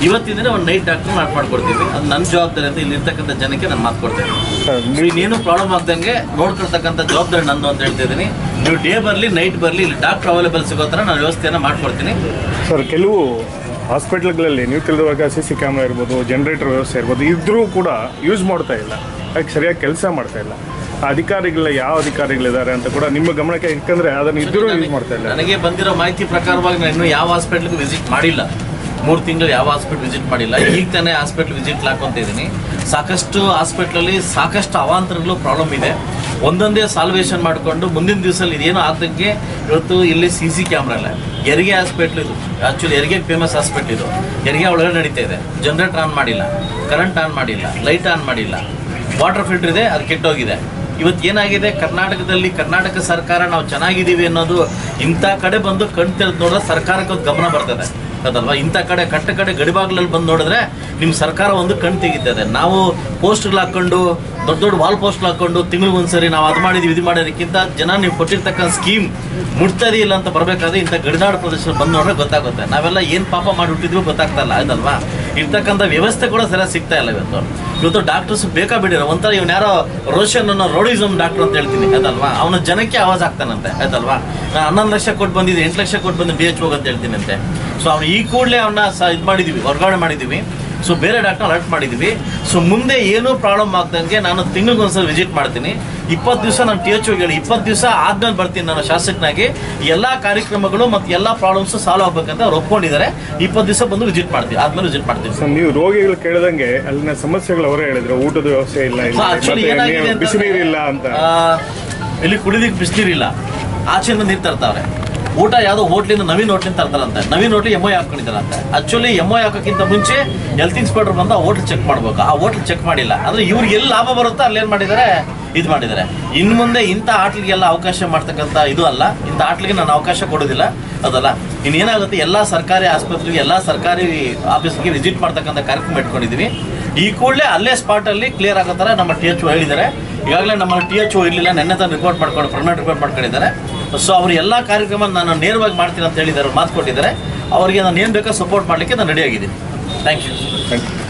ಇವತ್ತಿನ ದಿನ ಒಂದು ನೈಟ್ ಡಾಕ್ಟರ್ ಮಾಡ್ ಮಾಡ್ಕೊಡ್ತೀವಿ ಅದು ನನ್ನ ಜವಾಬ್ದಾರಿ ಅಂತ ಇಲ್ಲಿ ಇರ್ತಕ್ಕಂಥ ಜನಕ್ಕೆ ನಾನು ಮಾತು ಕೊಡ್ತೇನೆ ಸರ್ ಸೊ ನೀವು ಇನ್ನೇನು ಪ್ರಾಬ್ಲಮ್ ಆಗ್ದಂಗೆ ನೋಡ್ಕೊಳ್ತಕ್ಕಂಥ ಜವಾಬ್ದಾರಿ ನಂದು ಅಂತ ಹೇಳ್ತಿದ್ದೀನಿ ನೀವು ಡೇ ಬರಲಿ ನೈಟ್ ಬರಲಿ ಇಲ್ಲಿ ಡಾಕ್ಟರ್ ಅವೈಲೇಬಲ್ ಸಿಗೋ ಥರ ನಾನು ವ್ಯವಸ್ಥೆಯನ್ನು ಮಾಡ್ಕೊಡ್ತೀನಿ ಸರ್ ಕೆಲವು ಹಾಸ್ಪಿಟ್ಲ್ಗಳಲ್ಲಿ ನೀವು ತಿಳಿದಿರುವಾಗ ಸಿ ಸಿ ಕ್ಯಾಮ್ರಾ ಇರ್ಬೋದು ಜನರೇಟರ್ ವ್ಯವಸ್ಥೆ ಇರ್ಬೋದು ಇದ್ರೂ ಕೂಡ ಯೂಸ್ ಮಾಡ್ತಾ ಇಲ್ಲ ಅದಕ್ಕೆ ಸರಿಯಾಗಿ ಕೆಲಸ ಮಾಡ್ತಾ ಇಲ್ಲ ಆ ಅಧಿಕಾರಿಗಳ ಯಾವ ಅಧಿಕಾರಿಗಳಿದ್ದಾರೆ ಅಂತ ಕೂಡ ನಿಮ್ಮ ಗಮನಕ್ಕೆ ಯಾಕಂದ್ರೆ ಅದನ್ನು ಇದ್ರೂ ಯೂಸ್ ಮಾಡ್ತಾ ಇಲ್ಲ ನನಗೆ ಬಂದಿರೋ ಮಾಹಿತಿ ಪ್ರಕಾರವಾಗಿ ನಾನು ಇನ್ನೂ ಯಾವ ಹಾಸ್ಪಿಟ್ಲಿಗೂ ವಿಸಿಟ್ ಮಾಡಿಲ್ಲ ಮೂರು ತಿಂಗಳು ಯಾವ ಹಾಸ್ಪಿಟ್ಲ್ ವಿಸಿಟ್ ಮಾಡಿಲ್ಲ ಈಗ ತಾನೇ ಹಾಸ್ಪಿಟ್ಲ್ ವಿಸಿಟ್ ಹಾಕೊಂತ ಇದ್ದೀನಿ ಸಾಕಷ್ಟು ಹಾಸ್ಪಿಟ್ಲಲ್ಲಿ ಸಾಕಷ್ಟು ಅವಾಂತರಗಳು ಪ್ರಾಬ್ಲಮ್ ಇದೆ ಒಂದೊಂದೇ ಸಾಲ್ವೇಷನ್ ಮಾಡಿಕೊಂಡು ಮುಂದಿನ ದಿವಸದಲ್ಲಿ ಇದೇನು ಆದಂಗೆ ಇವತ್ತು ಇಲ್ಲಿ ಸಿ ಸಿ ಕ್ಯಾಮ್ರಾ ಇಲ್ಲ ಹೆರಿಗೆ ಹಾಸ್ಪಿಟ್ಲ್ ಇದು ಆ್ಯಕ್ಚುಲಿ ಹೆರಿಗೆ ಫೇಮಸ್ ಹಾಸ್ಪಿಟ್ಲ್ ಇದು ಹೆರಿಗೆ ಒಳಗಡೆ ನಡೀತಾ ಇದೆ ಜನರೇಟರ್ ಆನ್ ಮಾಡಿಲ್ಲ ಕರೆಂಟ್ ಆನ್ ಮಾಡಿಲ್ಲ ಲೈಟ್ ಆನ್ ಮಾಡಿಲ್ಲ ವಾಟರ್ ಫಿಲ್ಟರ್ ಇದೆ ಅದು ಕೆಟ್ಟೋಗಿದೆ ಇವತ್ತು ಏನಾಗಿದೆ ಕರ್ನಾಟಕದಲ್ಲಿ ಕರ್ನಾಟಕ ಸರ್ಕಾರ ನಾವು ಚೆನ್ನಾಗಿದ್ದೀವಿ ಅನ್ನೋದು ಇಂಥ ಕಡೆ ಬಂದು ಕಣ್ ತೆರೆದು ನೋಡಿದ್ರೆ ಸರ್ಕಾರಕ್ಕೆ ಒಂದು ಗಮನ ಬರ್ತದೆ ಅದಲ್ವಾ ಇಂಥ ಕಡೆ ಕಟ್ಟ ಕಡೆ ಗಡಿಬಾಗ್ಲಲ್ಲಿ ಬಂದು ನೋಡಿದ್ರೆ ನಿಮ್ಮ ಸರ್ಕಾರ ಒಂದು ಕಣ್ ತೆಗಿತದೆ ನಾವು ಪೋಸ್ಟ್ಗಳು ಹಾಕೊಂಡು ದೊಡ್ಡ ದೊಡ್ಡ ವಾಲ್ ಪೋಸ್ಟ್ ಹಾಕೊಂಡು ತಿಂಗಳಿಗೆ ಒಂದ್ಸರಿ ನಾವು ಅದು ಮಾಡಿದ್ವಿ ಇದು ಮಾಡೋದಕ್ಕಿಂತ ಜನ ನೀವು ಕೊಟ್ಟಿರ್ತಕ್ಕಂಥ ಸ್ಕೀಮ್ ಮುಟ್ತಾ ಇಲ್ಲ ಅಂತ ಬರಬೇಕಾದ್ರೆ ಇಂಥ ಗಡಿನಾಡು ಪ್ರದೇಶ ಬಂದು ನೋಡ್ರೆ ಗೊತ್ತಾಗುತ್ತೆ ನಾವೆಲ್ಲ ಏನು ಪಾಪ ಮಾಡಿ ಹುಟ್ಟಿದ್ವಿ ಗೊತ್ತಾಗ್ತಾ ಇಲ್ಲ ಆಯ್ತಲ್ವಾ ಇರ್ತಕ್ಕಂಥ ವ್ಯವಸ್ಥೆ ಕೂಡ ಸರಿಯಾಗಿ ಸಿಗ್ತಾ ಇಲ್ಲ ಇವತ್ತು ಇವತ್ತು ಡಾಕ್ಟರ್ಸ್ ಬೇಕಾ ಬಿಡಿರೋ ಒಂಥರ ಇವ್ನು ಯಾರೋ ರೋಷನ್ ಅನ್ನೋ ರೋಡಿಸಮ್ ಡಾಕ್ಟರ್ ಅಂತ ಹೇಳ್ತೀನಿ ಆಯ್ತಲ್ವಾ ಅವನ ಜನಕ್ಕೆ ಆವಾಜ್ ಆಗ್ತಾನಂತೆ ಆಯ್ತಲ್ವಾ ನಾನು ಹನ್ನೊಂದು ಲಕ್ಷ ಕೊಟ್ಟು ಬಂದಿದ್ದೆ ಎಂಟು ಲಕ್ಷ ಕೊಟ್ಟು ಬಂದು ಬಿ ಎಚ್ ಹೋಗಿ ಅಂತ ಹೇಳ್ತೀನಿ ಅಂತೆ ಸೊ ಅವ್ನು ಈ ಕೂಡಲೇ ಅವನ್ನ ಸ ಇದು ಮಾಡಿದ್ದೀವಿ ವರ್ಗಾವಣೆ ಮಾಡಿದ್ದೀವಿ ಸೊ ಬೇರೆ ಡಾಕ್ಟರ್ ಅಲರ್ಟ್ ಮಾಡಿದ್ದೀವಿ ಸೊ ಮುಂದೆ ಏನೂ ಪ್ರಾಬ್ಲಮ್ ಆಗ್ದಂಗೆ ನಾನು ತಿಂಗಳಿಗೊಂದ್ಸಲ ವಿಸಿಟ್ ಮಾಡ್ತೀನಿ ಇಪ್ಪತ್ತು ದಿವಸ ನಾನು ಟಿ ಎಚ್ ಹೇಳಿ ಇಪ್ಪತ್ತು ದಿವಸ ಆದ್ಮೇಲೆ ಬರ್ತೀನಿ ನಾನು ಶಾಸಕನಾಗಿ ಎಲ್ಲ ಕಾರ್ಯಕ್ರಮಗಳು ಮತ್ತು ಎಲ್ಲ ಪ್ರಾಬ್ಲಮ್ಸ್ ಸಾಲ್ವ್ ಆಗ್ಬೇಕಂತ ಅವ್ರು ಒಪ್ಕೊಂಡಿದ್ದಾರೆ ಇಪ್ಪತ್ತು ದಿವಸ ಬಂದು ವಿಸಿಟ್ ಮಾಡ್ತೀವಿ ಆದ್ಮೇಲೆ ವಿಸಿಟ್ ಮಾಡ್ತೀವಿ ಸರ್ ನೀವು ರೋಗಿಗಳು ಕೇಳಿದಂಗೆ ಅಲ್ಲಿನ ಸಮಸ್ಯೆಗಳು ಅವರೇ ಹೇಳಿದ್ರು ಊಟದ ವ್ಯವಸ್ಥೆ ಇಲ್ಲ ಇಲ್ಲ, ಆಕ್ಚುಲಿ ಮತ್ತೆ ಏನಾಗಿದೆ ನೀವು ಬಿಸಿ ನೀರು ಇಲ್ಲ ಅಂತ ಆ, ಇಲ್ಲಿ ಕುಡಿದಿಕ್ಕೆ ಬಿಸಿನೀರಿಲ್ಲ ಆಚೆಯಿಂದ ನೀರು ತರ್ತಾವ್ರೆ ಊಟ ಯಾವುದೋ ಹೋಟ್ಲಿಂದ ನವೀನ್ ಹೋಟ್ಲಿಂದ ತರ್ತಾರಂತೆ ನವೀನ್ ಹೋಟ್ಲಿ ಎಮ್ ಐ ಹಾಕೊಂಡಿದ್ದಾರಂತೆ ಆಕ್ಚುಲಿ ಎಮ್ ಐ ಹಾಕೋಕ್ಕಿಂತ ಮುಂಚೆ ಹೆಲ್ತ್ ಇನ್ಸ್ಪೆಕ್ಟರ್ ಬಂದು ಆ ಹೋಟ್ಲ್ ಚೆಕ್ ಮಾಡ್ಬೇಕು ಆ ಹೋಟ್ಲ್ ಚೆಕ್ ಮಾಡಿಲ್ಲ ಅಂದ್ರೆ ಇವ್ರಿಗೆ ಎಲ್ಲಿ ಲಾಭ ಬರುತ್ತೋ ಅಲ್ಲಿ ಏನು ಮಾಡಿದ್ದಾರೆ ಇದು ಮಾಡಿದ್ದಾರೆ ಇನ್ನು ಮುಂದೆ ಇಂಥ ಆಟ್ಲಿಗೆಲ್ಲ ಅವಕಾಶ ಮಾಡ್ತಕ್ಕಂಥ ಇದು ಅಲ್ಲ ಇಂಥ ಆಟ್ಲಿಗೆ ನಾನು ಅವಕಾಶ ಕೊಡೋದಿಲ್ಲ ಅದಲ್ಲ ಇನ್ನೇನಾಗುತ್ತೆ ಎಲ್ಲ ಸರ್ಕಾರಿ ಆಸ್ಪತ್ರೆಗೆ ಎಲ್ಲ ಸರ್ಕಾರಿ ಆಫೀಸ್ಗೆ ವಿಸಿಟ್ ಮಾಡ್ತಕ್ಕಂಥ ಕಾರ್ಯಕ್ರಮ ಇಟ್ಕೊಂಡಿದ್ದೀವಿ ಈ ಕೂಡಲೇ ಅಲ್ಲೇ ಸ್ಪಾಟಲ್ಲಿ ಕ್ಲಿಯರ್ ಆಗೋ ಥರ ನಮ್ಮ ಟಿ ಎಚ್ ಹೇಳಿದ್ದಾರೆ ಈಗಾಗಲೇ ನಮ್ಮ ಟಿ ಎಚ್ ಇರಲಿಲ್ಲ ನೆನ್ನೆ ತಾನು ರಿಪೋರ್ಟ್ ಮಾಡ್ಕೊಂಡು ಪರ್ಮನೆಂಟ್ ರಿಪೋರ್ಟ್ ಮಾಡ್ಕೊಂಡಿದ್ದಾರೆ ಸೊ ಅವರು ಎಲ್ಲ ಕಾರ್ಯಕ್ರಮ ನಾನು ನೇರವಾಗಿ ಮಾಡ್ತೀನಿ ಅಂತ ಹೇಳಿದ್ದಾರೆ ಮಾತು ಕೊಟ್ಟಿದ್ದಾರೆ ಅವರಿಗೆ ನಾನು ಏನು ಬೇಕೋ ಸಪೋರ್ಟ್ ಮಾಡಲಿಕ್ಕೆ ನಾನು ರೆಡಿ ಆಗಿದ್ದೀನಿ ಥ್ಯಾಂಕ್ ಯು ಥ್ಯಾಂಕ್ ಯು